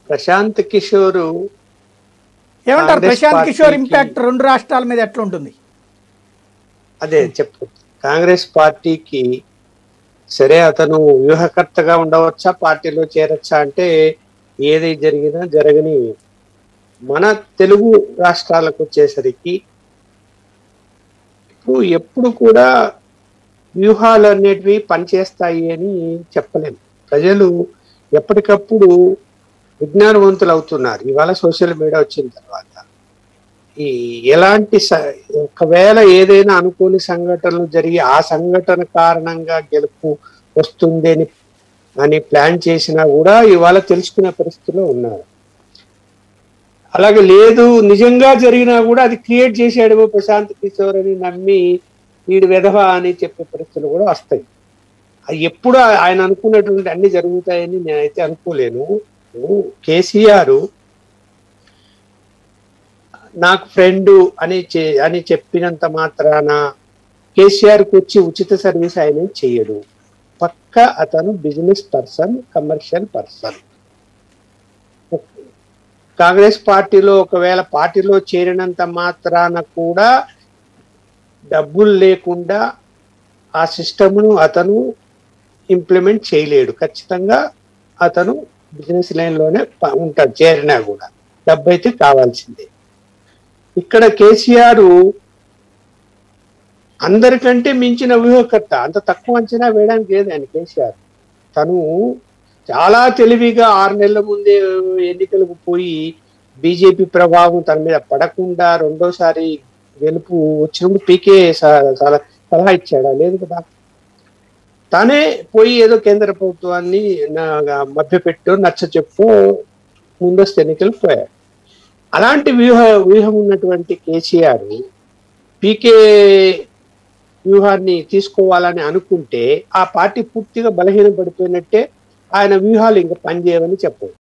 ప్రశాంత్ కిషోర్ ఏమంటారు కాంగ్రెస్ ప్రశాంత్ కిషోర్ పార్టీకి- ఇంపాక్ట్ రెండు రాష్ట్రాల మీద ఎట్లుంటుంది అదే చెప్పు కాంగ్రెస్ పార్టీకి సరే అతను వ్యూహకర్తగా ఉండవచ్చా పార్టీలో చేరొచ్చా అంటే ఏది జరిగినా జరగని మన తెలుగు రాష్ట్రాలకు వచ్చేసరికి ఇప్పుడు ఎప్పుడు కూడా వ్యూహాలు అనేటివి పనిచేస్తాయి అని చెప్పలేము ప్రజలు ఎప్పటికప్పుడు విజ్ఞానవంతులు అవుతున్నారు ఇవాళ సోషల్ మీడియా వచ్చిన తర్వాత ఈ ఎలాంటి స- ఒకవేళ ఏదైనా అనుకోని సంఘటనలు జరిగి ఆ సంఘటన కారణంగా గెలుపు వస్తుంది అని అని ప్లాన్ చేసినా కూడా ఇవాళ తెలుసుకునే పరిస్థితిలో ఉన్నారు అలాగే లేదు నిజంగా జరిగినా కూడా అది క్రియేట్ చేసాడేమో ప్రశాంత్ కిషోర్ అని నమ్మి వీడు వెధవ అని చెప్పే పరిస్థితులు కూడా వస్తాయి అది ఎప్పుడు ఆయన అనుకున్నటువంటి అన్ని జరుగుతాయని నేనైతే అనుకోలేను కేసీఆర్ నాకు ఫ్రెండ్ అని చే- అని చెప్పినంత మాత్రాన కేసీఆర్ కు వచ్చి ఉచిత సర్వీస్ ఆయన ఏం చెయ్యడు పక్క అతను business person commercial person Congress పార్టీలో ఒకవేళ పార్టీలో చేరినంత మాత్రాన కూడా డబ్బులు లేకుండా ఆ సిస్టమ్ను అతను ఇంప్లిమెంట్ చేయలేడు ఖచ్చితంగా అతను బిజినెస్ లైన్లోనే ప- ఉంటాడు చేరినా కూడా డబ్బు అయితే కావాల్సిందే ఇక్కడ కేసీఆర్ అందరికంటే మించిన వ్యూహకర్త అంత తక్కువ అంచనా వేయడానికి లేదు ఆయన కేసీఆర్ తను చాలా తెలివిగా ఆరు నెలల ముందే ఎన్నికలకు పోయి బీజేపీ ప్రభావం తన మీద పడకుండా రెండోసారి గెలుపు వచ్చినప్పుడు పీకే చాలా సలహా ఇచ్చాడా లేదు కదా తానే పోయి ఏదో కేంద్ర ప్రభుత్వాన్ని మభ్యపెట్టు నచ్చ చెప్పు ముందస్తు ఎన్నికలు పోయాడు అలాంటి వ్యూహ వ్యూహం ఉన్నటువంటి కేసీఆర్ పీకే వ్యూహాన్ని తీసుకోవాలని అనుకుంటే ఆ పార్టీ పూర్తిగా బలహీనపడిపోయినట్టే ఆయన వ్యూహాలు ఇంకా పనిచేయవని చెప్పవచ్చు